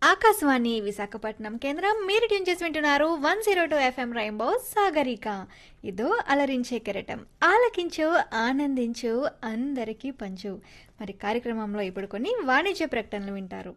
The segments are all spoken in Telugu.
ఆకాశవాణి విశాఖపట్నం కేంద్రం మీరు ట్యూన్ చేసి వింటున్నారు one zero two FM rainbow Sagarika ఇదో అలరించే కెరటం ఆలకించు ఆనందించు అందరికీ పంచు మరి కార్యక్రమంలో ఇప్పుడు కొన్ని వాణిజ్య ప్రకటనలు వింటారు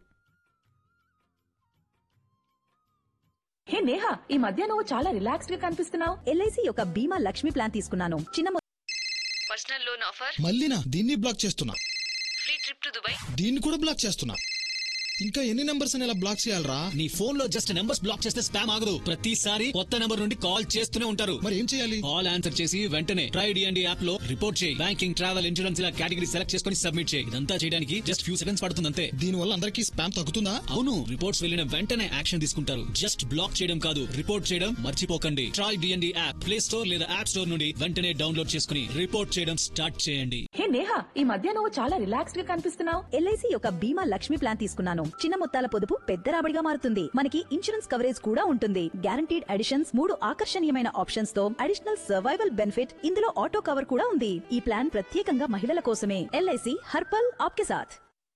హే నేహా ఈ మధ్య నువ్వు చాలా రిలాక్స్డ్ గా కనిపిస్తున్నావు ఎల్ఐసి యొక్క బీమా లక్ష్మి ప్లాన్ తీసుకున్నాను చిన్న మొ- పర్సనల్ లోన్ ఆఫర్ మళ్ళీనా దీన్ని బ్లాక్ చేస్తున్నా ఫ్రీ ట్రిప్ టు దుబాయ్ దీన్ని కూడా బ్లాక్ చేస్తున్నా ఇంకా ఎన్ని నెంబర్స్ ఇలా బ్లాక్ చేయాలరా నీ ఫోన్ లో జస్ట్ నెంబర్స్ బ్లాక్ చేస్తే స్పామ్ ఆగదు ప్రతిసారి కొత్త నెంబర్ నుండి కాల్ చేస్తూనే ఉంటారు మరి ఏం చేయాలి కాల్ ఆన్సర్ చేసి వెంటనే ట్రై డిఎండి యాప్ లో రిపోర్ట్ చేయి బ్యాంకింగ్ ట్రావెల్ ఇన్సూరెన్స్ ఇలా కేటగిరీ సెలెక్ట్ చేసుకుని సబ్మిట్ చేయి ఇదంతా చేయడానికి జస్ట్ ఫ్యూ సెకండ్స్ పడుతుంది అంతే దీని వల్ల అందరికీ స్పామ్ తగ్గుతుందా అవును రిపోర్ట్స్ వెళ్ళిన వెంటనే యాక్షన్ తీసుకుంటారు జస్ట్ బ్లాక్ చేయడం కాదు రిపోర్ట్ చేయడం మర్చిపోకండి TRAI DND app play store లేదా యాప్ స్టోర్ నుండి వెంటనే డౌన్లోడ్ చేసుకుని రిపోర్ట్ చేయడం స్టార్ట్ చేయండి హే నేహా ఈ మధ్య నువ్వు చాలా రిలాక్స్డ్ గా కనిపిస్తున్నావు ఎల్ఐసి యొక్క బీమా లక్ష్మి ప్లాన్ తీసుకున్నాను చిన్న మొత్తాల పొదుపు పెద్ద రాబడిగా మారుతుంది మనకి ఇన్సూరెన్స్ కవరేజ్ కూడా ఉంటుంది గ్యారంటీడ్ అడిషన్స్ మూడు ఆకర్షణీయమైన ఆప్షన్స్ తో అడిషనల్ సర్వైవల్ బెనిఫిట్ ఇందులో ఆటో కవర్ కూడా ఉంది ఈ ప్లాన్ ప్రత్యేకంగా మహిళల కోసమే ఎల్ఐసి హర్పల్ ఆప్కే సాథ్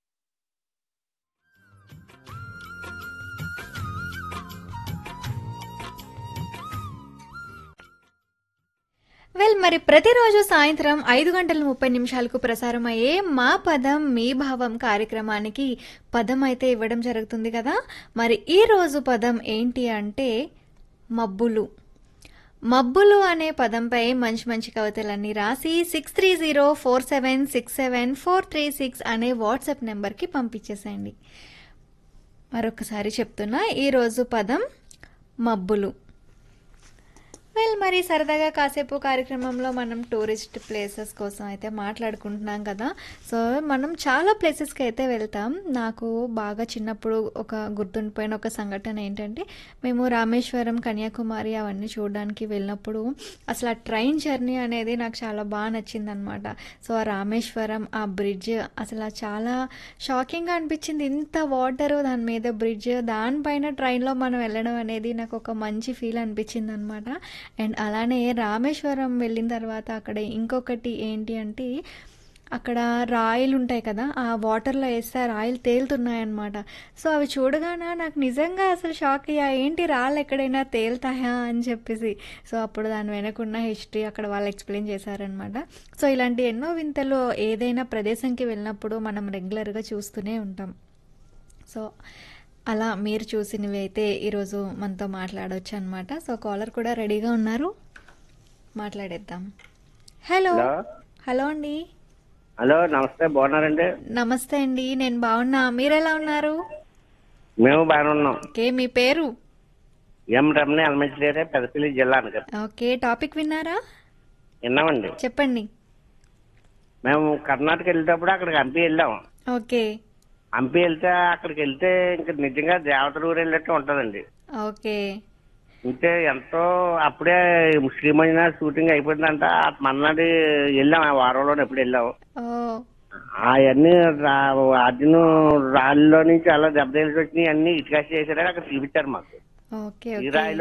వెల్ మరి ప్రతిరోజు సాయంత్రం ఐదు గంటల ముప్పై నిమిషాలకు ప్రసారం అయ్యే మా పదం మీ భావం కార్యక్రమానికి పదం అయితే ఇవ్వడం జరుగుతుంది కదా మరి ఈ రోజు పదం ఏంటి అంటే మబ్బులు మబ్బులు అనే పదంపై మంచి మంచి కవితలన్నీ రాసి six three zero four seven six seven four three six అనే వాట్సాప్ నెంబర్కి పంపించేసేయండి మరొకసారి చెప్తున్నా ఈరోజు పదం మబ్బులు వెల్ మరి సరదాగా కాసేపు కార్యక్రమంలో మనం టూరిస్ట్ ప్లేసెస్ కోసం అయితే మాట్లాడుకుంటున్నాం కదా సో మనం చాలా ప్లేసెస్కి అయితే వెళ్తాం నాకు బాగా చిన్నప్పుడు ఒక గుర్తుండిపోయిన ఒక సంఘటన ఏంటంటే మేము రామేశ్వరం కన్యాకుమారి అవన్నీ చూడడానికి వెళ్ళినప్పుడు అసలు ఆ ట్రైన్ జర్నీ అనేది నాకు చాలా బాగా నచ్చింది అనమాట సో ఆ రామేశ్వరం ఆ బ్రిడ్జ్ అసలు ఆ చాలా షాకింగ్గా అనిపించింది ఇంత వాటర్ దాని మీద బ్రిడ్జ్ దానిపైన ట్రైన్లో మనం వెళ్ళడం అనేది నాకు ఒక మంచి ఫీల్ అనిపించింది అనమాట అండ్ అలానే రామేశ్వరం వెళ్ళిన తర్వాత అక్కడ ఇంకొకటి ఏంటి అంటే అక్కడ రాయిలు ఉంటాయి కదా ఆ వాటర్లో వేస్తే ఆ రాయిలు తేలుతున్నాయన్నమాట సో అవి చూడగానే నాకు నిజంగా అసలు షాక్ అయ్యా ఏంటి రాళ్ళు ఎక్కడైనా తేలుతాయా అని చెప్పేసి సో అప్పుడు దాని వెనకున్న హిస్టరీ అక్కడ వాళ్ళు ఎక్స్ప్లెయిన్ చేశారనమాట సో ఇలాంటి ఎన్నో వింతలు ఏదైనా ప్రదేశంకి వెళ్ళినప్పుడు మనం రెగ్యులర్గా చూస్తూనే ఉంటాం సో అలా మీరు చూసినవి అయితే ఈరోజు మనతో మాట్లాడవచ్చు అనమాట సో కాలర్ కూడా రెడీగా ఉన్నారు మాట్లాడేద్దాం హలో హలో హలో అండి హలో నమస్తే బాగున్నారండి నమస్తే అండి నేను బాగున్నా మీరు ఎలా ఉన్నారు మేము బాగానే ఉన్నాం ఓకే మీ పేరు ఎం రమణి అల్మంచిలేరే పెద్దపల్లి జిల్లా అనగా ఓకే టాపిక్ విన్నారా విన్నామండి చెప్పండి మేము కర్ణాటక వెళ్ళేటప్పుడు అక్కడికి హంపి వెళ్ళాం ఓకే హంపి వెళ్తే అక్కడికి వెళ్తే ఇంకా నిజంగా దేవతల ఊరు వెళ్ళినట్టు ఉంటదండి ఓకే అంటే ఎంతో అప్పుడే శ్రీమంజన షూటింగ్ అయిపోయిందంట ఆ మన్నాడు వెళ్ళాం ఆ వారంలో ఎప్పుడు వెళ్ళాం ఓ అవన్నీ అర్జును రాళ్ళలో నుంచి అలా దెబ్బ తెలిసి వచ్చినాయి అన్ని ఇటుకాసి చేశారని అక్కడ చూపించారు మాకు ఓకే ఈ ఓకే రాయిలో